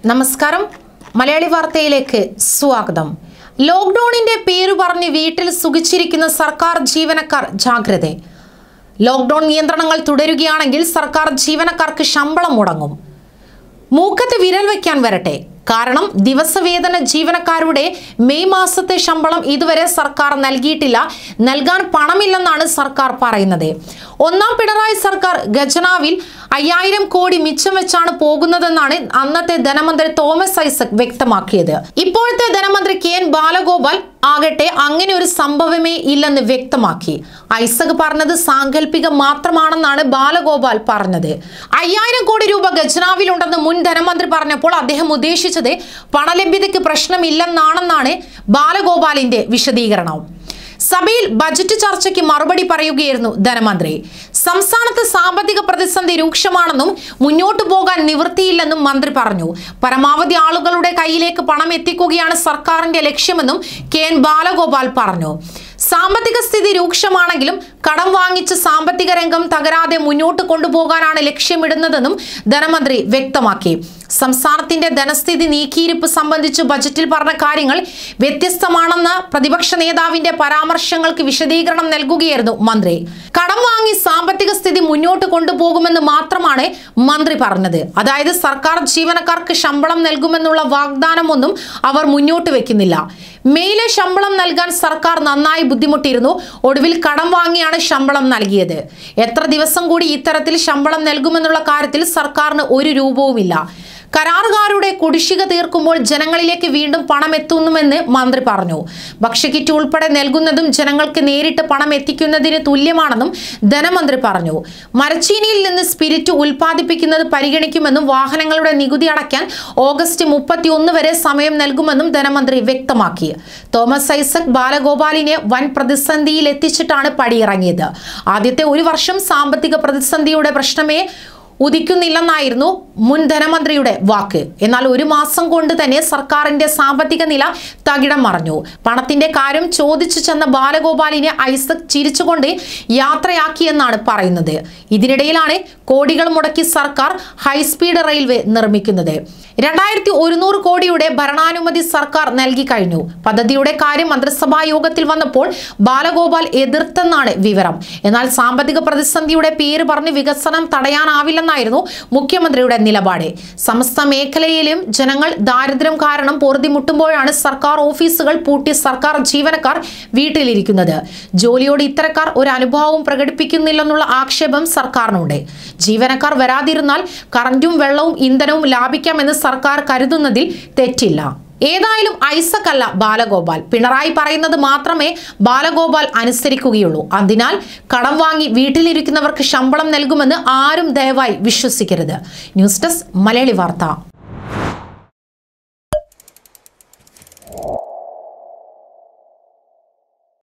നമസ്കാരം മലയാളി വാർത്തയിലേക്ക് സ്വാഗതം ലോക്ക്ഡൌണിന്റെ പേരു പറഞ്ഞ് വീട്ടിൽ സുഖിച്ചിരിക്കുന്ന സർക്കാർ ജീവനക്കാർ ജാഗ്രത ലോക്ക്ഡൌൺ നിയന്ത്രണങ്ങൾ തുടരുകയാണെങ്കിൽ സർക്കാർ ജീവനക്കാർക്ക് ശമ്പളം മുടങ്ങും മൂക്കത്ത് വിരൽ വയ്ക്കാൻ വരട്ടെ കാരണം ദിവസവേതന ജീവനക്കാരുടെ മെയ് മാസത്തെ ശമ്പളം ഇതുവരെ സർക്കാർ നൽകിയിട്ടില്ല നൽകാൻ പണമില്ലെന്നാണ് സർക്കാർ പറയുന്നത് ഒന്നാം പിണറായി സർക്കാർ ഖജനാവിൽ അയ്യായിരം കോടി മിച്ചം വെച്ചാണ് പോകുന്നതെന്നാണ് അന്നത്തെ ധനമന്ത്രി തോമസ് ഐസക് വ്യക്തമാക്കിയത് ഇപ്പോഴത്തെ ധനമന്ത്രി കെ എൻ ബാലഗോപാൽ ആകട്ടെ അങ്ങനെ ഒരു സംഭവമേ ഇല്ലെന്ന് വ്യക്തമാക്കി ഐസക് പറഞ്ഞത് സാങ്കല്പികം മാത്രമാണെന്നാണ് ബാലഗോപാൽ പറഞ്ഞത് അയ്യായിരം കോടി രൂപ ഖജനാവിലുണ്ടെന്ന് മുൻ ധനമന്ത്രി പറഞ്ഞപ്പോൾ അദ്ദേഹം ഉദ്ദേശിച്ചത് പണലഭ്യതയ്ക്ക് പ്രശ്നമില്ലെന്നാണെന്നാണ് ബാലഗോപാലിന്റെ വിശദീകരണം സഭയിൽ ബജറ്റ് ചർച്ചയ്ക്ക് മറുപടി പറയുകയായിരുന്നു ധനമന്ത്രി സംസ്ഥാനത്ത് സാമ്പത്തിക പ്രതിസന്ധി രൂക്ഷമാണെന്നും മുന്നോട്ടു പോകാൻ നിവൃത്തിയില്ലെന്നും മന്ത്രി പറഞ്ഞു പരമാവധി ആളുകളുടെ കയ്യിലേക്ക് പണം എത്തിക്കുകയാണ് സർക്കാരിന്റെ ലക്ഷ്യമെന്നും കെ എൻ ബാലഗോപാൽ പറഞ്ഞു സാമ്പത്തിക സ്ഥിതി രൂക്ഷമാണെങ്കിലും കടം വാങ്ങിച്ച് സാമ്പത്തിക രംഗം തകരാതെ മുന്നോട്ട് കൊണ്ടുപോകാനാണ് ലക്ഷ്യമിടുന്നതെന്നും ധനമന്ത്രി വ്യക്തമാക്കി സംസ്ഥാനത്തിന്റെ ധനസ്ഥിതി നീക്കിയിരിപ്പ് സംബന്ധിച്ച് ബജറ്റിൽ പറഞ്ഞ കാര്യങ്ങൾ വ്യത്യസ്തമാണെന്ന പ്രതിപക്ഷ നേതാവിന്റെ പരാമർശങ്ങൾക്ക് വിശദീകരണം നൽകുകയായിരുന്നു മന്ത്രി കടം വാങ്ങി സാമ്പത്തിക സ്ഥിതി മുന്നോട്ട് കൊണ്ടുപോകുമെന്ന് മാത്രമാണ് മന്ത്രി പറഞ്ഞത് അതായത് സർക്കാർ ജീവനക്കാർക്ക് ശമ്പളം നൽകുമെന്നുള്ള വാഗ്ദാനമൊന്നും അവർ മുന്നോട്ട് വെക്കുന്നില്ല മെയിലെ ശമ്പളം നൽകാൻ സർക്കാർ നന്നായി ബുദ്ധിമുട്ടിയിരുന്നു ഒടുവിൽ കടം വാങ്ങിയാണ് ശമ്പളം നൽകിയത് എത്ര ദിവസം കൂടി ഇത്തരത്തിൽ ശമ്പളം നൽകുമെന്നുള്ള കാര്യത്തിൽ സർക്കാരിന് ഒരു രൂപവുമില്ല കരാറുകാരുടെ കുടിശ്ശിക തീർക്കുമ്പോൾ ജനങ്ങളിലേക്ക് വീണ്ടും പണം എത്തുന്നുമെന്ന് മന്ത്രി പറഞ്ഞു ഭക്ഷ്യക്കിറ്റ് ഉൾപ്പെടെ നൽകുന്നതും ജനങ്ങൾക്ക് നേരിട്ട് പണം എത്തിക്കുന്നതിന് തുല്യമാണെന്നും ധനമന്ത്രി പറഞ്ഞു മരച്ചീനിയിൽ നിന്ന് സ്പിരിറ്റ് ഉൽപ്പാദിപ്പിക്കുന്നത് പരിഗണിക്കുമെന്നും വാഹനങ്ങളുടെ നികുതി അടയ്ക്കാൻ ഓഗസ്റ്റ് മുപ്പത്തി ഒന്ന് വരെ സമയം നൽകുമെന്നും ധനമന്ത്രി വ്യക്തമാക്കി തോമസ് ഐസക് ബാലഗോപാലിനെ വൻ പ്രതിസന്ധിയിൽ എത്തിച്ചിട്ടാണ് പടിയിറങ്ങിയത് ആദ്യത്തെ ഒരു വർഷം സാമ്പത്തിക പ്രതിസന്ധിയുടെ പ്രശ്നമേ ഉദിക്കുന്നില്ലെന്നായിരുന്നു മുൻ ധനമന്ത്രിയുടെ വാക്ക് എന്നാൽ ഒരു മാസം കൊണ്ട് തന്നെ സർക്കാരിന്റെ സാമ്പത്തിക നില തകിടം മറിഞ്ഞു പണത്തിന്റെ കാര്യം ചോദിച്ചു ചെന്ന ബാലഗോപാലിനെ ഐസക് ചിരിച്ചുകൊണ്ട് യാത്രയാക്കിയെന്നാണ് പറയുന്നത് ഇതിനിടയിലാണ് കോടികൾ മുടക്കി സർക്കാർ ഹൈസ്പീഡ് റെയിൽവേ നിർമ്മിക്കുന്നത് രണ്ടായിരത്തി ഒരുന്നൂറ് കോടിയുടെ ഭരണാനുമതി സർക്കാർ നൽകി കഴിഞ്ഞു പദ്ധതിയുടെ കാര്യം മന്ത്രിസഭാ യോഗത്തിൽ വന്നപ്പോൾ ബാലഗോപാൽ എതിർത്തെന്നാണ് വിവരം എന്നാൽ സാമ്പത്തിക പ്രതിസന്ധിയുടെ പേര് പറഞ്ഞ് വികസനം തടയാനാവില്ലെന്നായിരുന്നു മുഖ്യമന്ത്രിയുടെ നിലപാട് സമസ്ത മേഖലയിലും ജനങ്ങൾ ദാരിദ്ര്യം കാരണം പൊറുതിമുട്ടുമ്പോഴാണ് സർക്കാർ ഓഫീസുകൾ പൂട്ടി സർക്കാർ ജീവനക്കാർ വീട്ടിലിരിക്കുന്നത് ജോലിയോട് ഇത്തരക്കാർ ഒരു അനുഭവവും പ്രകടിപ്പിക്കുന്നില്ലെന്നുള്ള ആക്ഷേപം സർക്കാരിനുണ്ട് ജീവനക്കാർ വരാതിരുന്നാൽ കറന്റും വെള്ളവും ഇന്ധനവും ലാഭിക്കാമെന്ന് സർക്കാർ കരുതുന്നതിൽ തെറ്റില്ല ഏതായാലും ഐസക് അല്ല ബാലഗോപാൽ പിണറായി പറയുന്നത് മാത്രമേ ബാലഗോപാൽ അനുസരിക്കുകയുള്ളൂ അതിനാൽ കടം വാങ്ങി വീട്ടിലിരിക്കുന്നവർക്ക് ശമ്പളം നൽകുമെന്ന് ആരും ദയവായി വിശ്വസിക്കരുത് ന്യൂസ് ഡെസ്ക് മലയാളി വാർത്ത